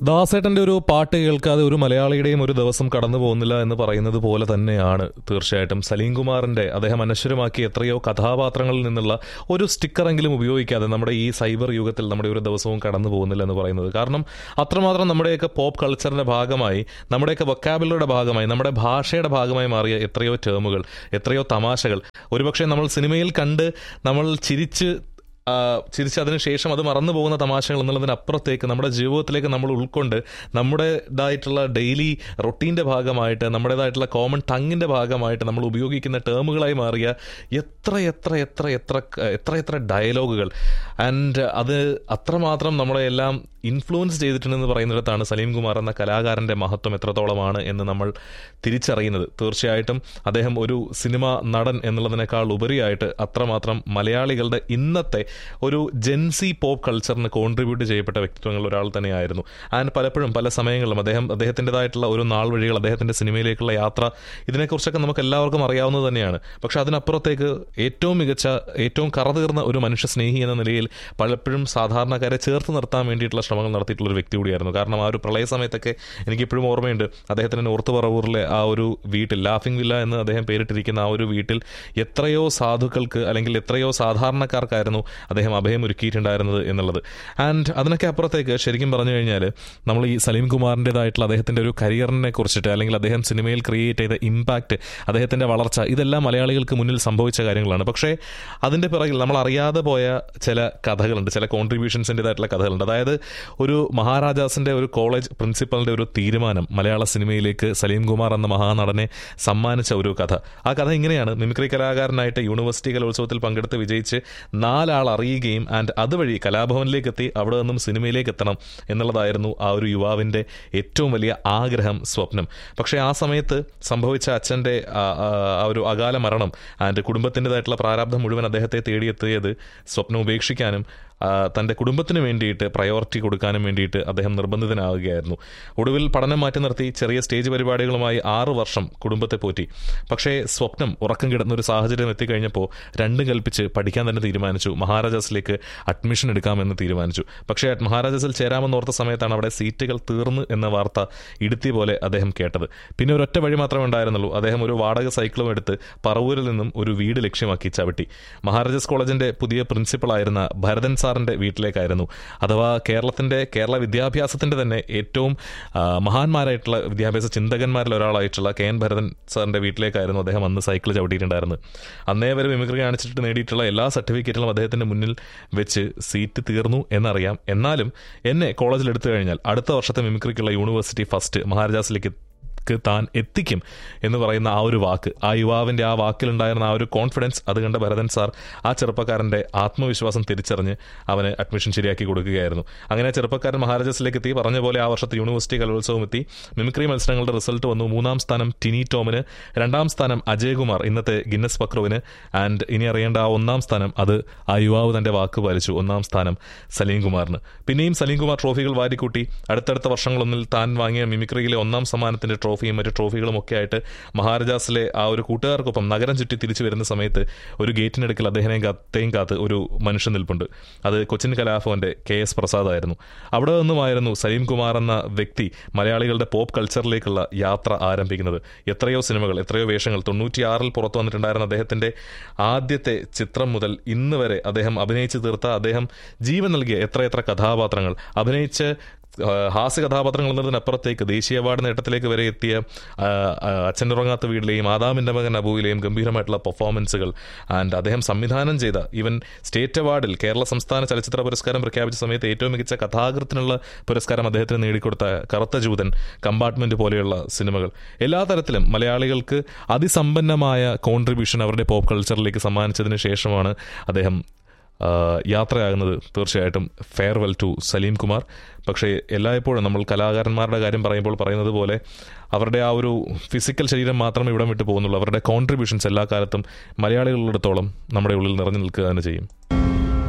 ദാസേട്ടന്റെ ഒരു പാട്ട് കേൾക്കാതെ ഒരു മലയാളിയുടെയും ഒരു ദിവസം കടന്നു പോകുന്നില്ല എന്ന് പറയുന്നത് പോലെ തന്നെയാണ് തീർച്ചയായിട്ടും സലീം കുമാറിന്റെ അദ്ദേഹം അനശ്വരമാക്കിയ എത്രയോ കഥാപാത്രങ്ങളിൽ നിന്നുള്ള ഒരു സ്റ്റിക്കറെങ്കിലും ഉപയോഗിക്കാതെ നമ്മുടെ ഈ സൈബർ യുഗത്തിൽ നമ്മുടെ ഒരു ദിവസവും കടന്നു പോകുന്നില്ല എന്ന് പറയുന്നത് കാരണം അത്രമാത്രം നമ്മുടെയൊക്കെ പോപ്പ് കൾച്ചറിന്റെ ഭാഗമായി നമ്മുടെയൊക്കെ വൊക്കാബുലറിയുടെ ഭാഗമായി നമ്മുടെ ഭാഷയുടെ ഭാഗമായി മാറിയ എത്രയോ ടേമുകൾ എത്രയോ തമാശകൾ ഒരുപക്ഷെ നമ്മൾ സിനിമയിൽ കണ്ട് നമ്മൾ ചിരിച്ച് ആ, ചിരിച്ച് അതിന് ശേഷം അത് മറന്നു പോകുന്ന തമാശകൾ എന്നുള്ളതിനപ്പുറത്തേക്ക് നമ്മുടെ ജീവിതത്തിലേക്ക് നമ്മൾ ഉൾക്കൊണ്ട് നമ്മുടേതായിട്ടുള്ള ഡെയിലി റൊട്ടീൻ്റെ ഭാഗമായിട്ട് നമ്മുടേതായിട്ടുള്ള കോമൺ ടങ്ങിൻ്റെ ഭാഗമായിട്ട് നമ്മൾ ഉപയോഗിക്കുന്ന ടേമുകളായി മാറിയ എത്ര എത്ര എത്ര എത്ര എത്ര എത്ര ഡയലോഗുകൾ ആൻഡ് അത് അത്രമാത്രം നമ്മളെ എല്ലാം ഇൻഫ്ലുവൻസ് ചെയ്തിട്ടുണ്ടെന്ന് പറയുന്നിടത്താണ് സലീം കുമാർ എന്ന കലാകാരൻ്റെ മഹത്വം എത്രത്തോളമാണ് എന്ന് നമ്മൾ തിരിച്ചറിയുന്നത് തീർച്ചയായിട്ടും അദ്ദേഹം ഒരു സിനിമ നടൻ എന്നുള്ളതിനേക്കാൾ ഉപരിയായിട്ട് അത്രമാത്രം മലയാളികളുടെ ഇന്നത്തെ ഒരു ജെൻസി പോപ്പ് കൾച്ചറിന് കോൺട്രിബ്യൂട്ട് ചെയ്യപ്പെട്ട വ്യക്തിത്വങ്ങളിൽ ഒരാൾ തന്നെയായിരുന്നു ആൻഡ് പലപ്പോഴും പല സമയങ്ങളിലും അദ്ദേഹം അദ്ദേഹത്തിൻ്റെതായിട്ടുള്ള ഒരു നാൾ വഴികൾ അദ്ദേഹത്തിൻ്റെ സിനിമയിലേക്കുള്ള യാത്ര ഇതിനെക്കുറിച്ചൊക്കെ നമുക്ക് എല്ലാവർക്കും അറിയാവുന്നത് തന്നെയാണ് പക്ഷെ അതിനപ്പുറത്തേക്ക് ഏറ്റവും മികച്ച ഏറ്റവും കറതീർന്ന ഒരു മനുഷ്യ സ്നേഹി എന്ന നിലയിൽ പലപ്പോഴും സാധാരണക്കാരെ ചേർത്ത് നിർത്താൻ വേണ്ടിയിട്ടുള്ള ശ്രമങ്ങൾ നടത്തിയിട്ടുള്ള ഒരു വ്യക്തി കൂടിയായിരുന്നു കാരണം ആ ഒരു പ്രളയ സമയത്തൊക്കെ എനിക്കിപ്പോഴും ഓർമ്മയുണ്ട് അദ്ദേഹത്തിന് നോർത്ത് പറവൂറിലെ ആ ഒരു വീട്ടിൽ ലാഫിംഗ് വില്ല എന്ന് അദ്ദേഹം പേരിട്ടിരിക്കുന്ന ആ ഒരു വീട്ടിൽ എത്രയോ സാധുക്കൾക്ക് അല്ലെങ്കിൽ എത്രയോ സാധാരണക്കാർക്കായിരുന്നു അദ്ദേഹം അഭയം ഒരുക്കിയിട്ടുണ്ടായിരുന്നത് എന്നുള്ളത് ആൻഡ് അതിനൊക്കെ അപ്പുറത്തേക്ക് ശരിക്കും പറഞ്ഞു കഴിഞ്ഞാൽ നമ്മൾ ഈ സലീം കുമാറിൻ്റെതായിട്ടുള്ള അദ്ദേഹത്തിൻ്റെ ഒരു കരിയറിനെ കുറിച്ചിട്ട് അല്ലെങ്കിൽ അദ്ദേഹം സിനിമയിൽ ക്രിയേറ്റ് ചെയ്ത ഇമ്പാക്റ്റ് അദ്ദേഹത്തിൻ്റെ വളർച്ച ഇതെല്ലാം മലയാളികൾക്ക് മുന്നിൽ സംഭവിച്ച കാര്യങ്ങളാണ് പക്ഷേ അതിൻ്റെ പിറകിൽ നമ്മൾ അറിയാതെ പോയ ചില കഥകളുണ്ട് ചില കോൺട്രിബ്യൂഷൻസിൻ്റെതായിട്ടുള്ള കഥകളുണ്ട് അതായത് ഒരു മഹാരാജാസിൻ്റെ ഒരു കോളേജ് പ്രിൻസിപ്പലിൻ്റെ ഒരു തീരുമാനം മലയാള സിനിമയിലേക്ക് സലീം കുമാർ എന്ന മഹാനടനെ സമ്മാനിച്ച ഒരു കഥ ആ കഥ ഇങ്ങനെയാണ് മിമിക്രി കലാകാരനായിട്ട് യൂണിവേഴ്സിറ്റി കലോത്സവത്തിൽ പങ്കെടുത്ത് വിജയിച്ച് നാലാൾ അറിയുകയും ആൻഡ് അതുവഴി കലാഭവനിലേക്ക് എത്തി അവിടെ നിന്നും സിനിമയിലേക്ക് എത്തണം എന്നുള്ളതായിരുന്നു ആ ഒരു യുവാവിൻ്റെ ഏറ്റവും വലിയ ആഗ്രഹം സ്വപ്നം പക്ഷേ ആ സമയത്ത് സംഭവിച്ച അച്ഛൻ്റെ ആ ആ ഒരു അകാല മരണം ആൻഡ് കുടുംബത്തിൻ്റെതായിട്ടുള്ള പ്രാരാബ്ധം മുഴുവൻ അദ്ദേഹത്തെ തേടിയെത്തിയത് സ്വപ്നം ഉപേക്ഷിക്കാനും ആ, തൻ്റെ കുടുംബത്തിന് വേണ്ടിയിട്ട് പ്രയോറിറ്റി കൊടുക്കാനും വേണ്ടിയിട്ട് അദ്ദേഹം നിർബന്ധിതനാവുകയായിരുന്നു ഒടുവിൽ പഠനം മാറ്റി നിർത്തി ചെറിയ സ്റ്റേജ് പരിപാടികളുമായി ആറ് വർഷം കുടുംബത്തെ പോറ്റി പക്ഷേ സ്വപ്നം ഉറക്കം കിടന്ന ഒരു സാഹചര്യം എത്തിക്കഴിഞ്ഞപ്പോൾ രണ്ടും കൽപ്പിച്ച് പഠിക്കാൻ തന്നെ തീരുമാനിച്ചു മഹാരാജാസിലേക്ക് അഡ്മിഷൻ എടുക്കാമെന്ന് തീരുമാനിച്ചു പക്ഷേ മഹാരാജാസിൽ ചേരാമെന്ന് ഓർത്ത സമയത്താണ് അവിടെ സീറ്റുകൾ തീർന്നു എന്ന വാർത്ത ഇടുത്തി പോലെ അദ്ദേഹം കേട്ടത് പിന്നെ ഒരൊറ്റ വഴി മാത്രമേ ഉണ്ടായിരുന്നുള്ളൂ അദ്ദേഹം ഒരു വാടക സൈക്കിളും എടുത്ത് പറവൂരിൽ നിന്നും ഒരു വീട് ലക്ഷ്യമാക്കി ചവിട്ടി മഹാരാജാസ് കോളേജിന്റെ പുതിയ പ്രിൻസിപ്പളായിരുന്ന ഭരതൻ സാറിന്റെ വീട്ടിലേക്കായിരുന്നു അഥവാ കേരളത്തിന്റെ കേരള വിദ്യാഭ്യാസത്തിന്റെ തന്നെ ഏറ്റവും ആ, മഹാന്മാരായിട്ടുള്ള വിദ്യാഭ്യാസ ചിന്തകന്മാരിൽ ഒരാളായിട്ടുള്ള കെ എൻ ഭരതൻ സാറിന്റെ വീട്ടിലേക്കായിരുന്നു അദ്ദേഹം അന്ന് സൈക്കിൾ ചവിട്ടിയിട്ടുണ്ടായിരുന്നത് അന്നേ വരെ മിമിക്രി കാണിച്ചിട്ട് നേടിയിട്ടുള്ള എല്ലാ സർട്ടിഫിക്കറ്റുകളും അദ്ദേഹത്തിന്റെ മുന്നിൽ വെച്ച് സീറ്റ് തീർന്നു എന്നറിയാം എന്നാലും എന്നെ കോളേജിൽ എടുത്തു കഴിഞ്ഞാൽ അടുത്ത വർഷത്തെ മിമിക്രിക്കുള്ള യൂണിവേഴ്സിറ്റി ഫസ്റ്റ് മഹാരാജാസിലേക്ക് ക്ക് താൻ എത്തിക്കും എന്ന് പറയുന്ന ആ ഒരു വാക്ക് ആ യുവാവിന്റെ ആ വാക്കിലുണ്ടായിരുന്ന ആ ഒരു കോൺഫിഡൻസ് അത് കണ്ട ഭരതൻ സാർ ആ ചെറുപ്പക്കാരന്റെ ആത്മവിശ്വാസം തിരിച്ചറിഞ്ഞ് അവന് അഡ്മിഷൻ ശരിയാക്കി കൊടുക്കുകയായിരുന്നു അങ്ങനെ ആ ചെറുപ്പക്കാരൻ മഹാരാജാസിലേക്ക് എത്തി പറഞ്ഞ പോലെ ആ വർഷത്തെ യൂണിവേഴ്സിറ്റി കലോത്സവം എത്തി മിമിക്രി മത്സരങ്ങളുടെ റിസൾട്ട് വന്നു മൂന്നാം സ്ഥാനം ടിനി ടോമിന് രണ്ടാം സ്ഥാനം അജയകുമാർ ഇന്നത്തെ ഗിന്നസ് പക്രുവിന് ആൻഡ് ഇനി അറിയേണ്ട ആ ഒന്നാം സ്ഥാനം അത് ആ യുവാവ് തന്റെ വാക്ക് പാലിച്ചു ഒന്നാം സ്ഥാനം സലീം കുമാറിന് പിന്നെയും സലീം കുമാർ ട്രോഫികൾ വാരിക്കൂട്ടി അടുത്തടുത്ത വർഷങ്ങളൊന്നിൽ താൻ വാങ്ങിയ മിമിക്രിയിലെ ഒന്നാം സമ്മാനത്തിന്റെ ട്രോഫിയും മറ്റു ട്രോഫികളും ഒക്കെ ആയിട്ട് മഹാരാജാസിലെ ആ ഒരു കൂട്ടുകാർക്കൊപ്പം നഗരം ചുറ്റി തിരിച്ചു വരുന്ന സമയത്ത് ഒരു ഗേറ്റിനടുക്കൽ അദ്ദേഹനെ കത്തേയും കാത്ത് ഒരു മനുഷ്യൻ നിൽപ്പുണ്ട് അത് കൊച്ചിൻ കലാഭവന്റെ കെ എസ് പ്രസാദ് ആയിരുന്നു അവിടെ നിന്നുമായിരുന്നു സലീം കുമാർ എന്ന വ്യക്തി മലയാളികളുടെ പോപ്പ് കൾച്ചറിലേക്കുള്ള യാത്ര ആരംഭിക്കുന്നത് എത്രയോ സിനിമകൾ എത്രയോ വേഷങ്ങൾ തൊണ്ണൂറ്റിയാറിൽ പുറത്തു വന്നിട്ടുണ്ടായിരുന്ന അദ്ദേഹത്തിന്റെ ആദ്യത്തെ ചിത്രം മുതൽ ഇന്ന് വരെ അദ്ദേഹം അഭിനയിച്ചു തീർത്ത അദ്ദേഹം ജീവൻ നൽകിയ എത്രയെത്ര കഥാപാത്രങ്ങൾ അഭിനയിച്ച് ആ, ഹാസ്യ കഥാപാത്രങ്ങൾ എന്നതിനപ്പുറത്തേക്ക് ദേശീയ അവാർഡ് നേട്ടത്തിലേക്ക് വരെ എത്തിയ ആ, ആ, അച്ഛനുറങ്ങാത്ത വീട്ടിലെയും ആദാമിന്റെ മകൻ അബുവിലെയും ഗംഭീരമായിട്ടുള്ള പെർഫോമൻസുകൾ ആൻഡ് അദ്ദേഹം സംവിധാനം ചെയ്ത ഈവൻ സ്റ്റേറ്റ് അവാർഡിൽ കേരള സംസ്ഥാന ചലച്ചിത്ര പുരസ്കാരം പ്രഖ്യാപിച്ച സമയത്ത് ഏറ്റവും മികച്ച കഥാകൃത്തിനുള്ള പുരസ്കാരം അദ്ദേഹത്തിന് നേടിക്കൊടുത്ത കറുത്ത ജൂതൻ കമ്പാർട്ട്മെന്റ് പോലെയുള്ള സിനിമകൾ എല്ലാ തരത്തിലും മലയാളികൾക്ക് അതിസമ്പന്നമായ കോൺട്രിബ്യൂഷൻ അവരുടെ പോപ്പ് കൾച്ചറിലേക്ക് സമ്മാനിച്ചതിന് ശേഷമാണ് അദ്ദേഹം ആ, യാത്രയാകുന്നത് തീർച്ചയായിട്ടും ഫെയർവെൽ ടു സലീം കുമാർ പക്ഷേ എല്ലായ്പ്പോഴും നമ്മൾ കലാകാരന്മാരുടെ കാര്യം പറയുമ്പോൾ പറയുന്നത് പോലെ അവരുടെ ആ ഒരു ഫിസിക്കൽ ശരീരം മാത്രമേ ഇവിടം വിട്ടു പോകുന്നുള്ളൂ അവരുടെ കോൺട്രിബ്യൂഷൻസ് എല്ലാ കാലത്തും മലയാളികളിടത്തോളം നമ്മുടെ ഉള്ളിൽ നിറഞ്ഞു നിൽക്കുക തന്നെ ചെയ്യും